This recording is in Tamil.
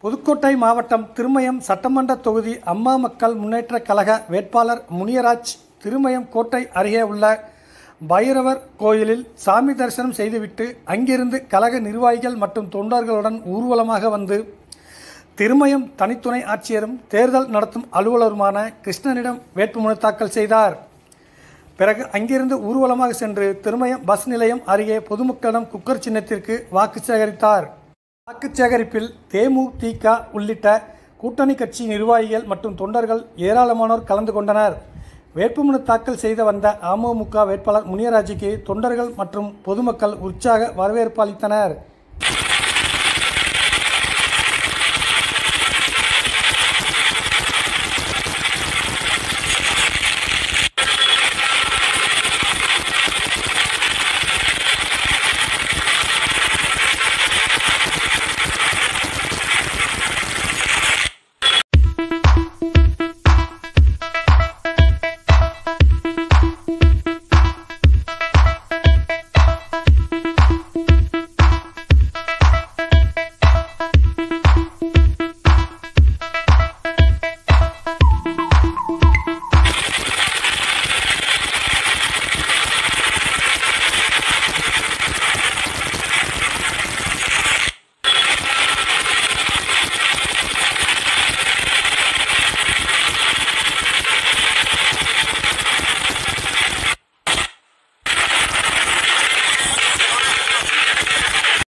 புதுக்கோட்டை மாவட்டம் திருமயம் சட்டமன்ற தொகுதி அம்மா மக்கள் முன்னேற்றக் கழக வேட்பாளர் முனியராஜ் திருமயம் கோட்டை அருகே உள்ள பைரவர் கோயிலில் சாமி தரிசனம் செய்துவிட்டு அங்கிருந்து கழக நிர்வாகிகள் மற்றும் தொண்டர்களுடன் ஊர்வலமாக வந்து திருமயம் தனித்துணை ஆட்சியரும் தேர்தல் நடத்தும் அலுவலருமான கிருஷ்ணனிடம் வேட்புமனு தாக்கல் செய்தார் பிறகு அங்கிருந்து ஊர்வலமாக சென்று திருமயம் பஸ் நிலையம் அருகே பொதுமக்களிடம் குக்கர் சின்னத்திற்கு வாக்கு சேகரித்தார் வாக்கு சேகரிப்பில் தேமுதிக உள்ளிட்ட கூட்டணி கட்சி நிர்வாகிகள் மற்றும் தொண்டர்கள் ஏராளமானோர் கலந்து கொண்டனர் வேட்புமனு தாக்கல் செய்த வந்த அமமுக வேட்பாளர் முனியராஜுக்கு தொண்டர்கள் மற்றும் பொதுமக்கள் உற்சாக வரவேற்பு அளித்தனர்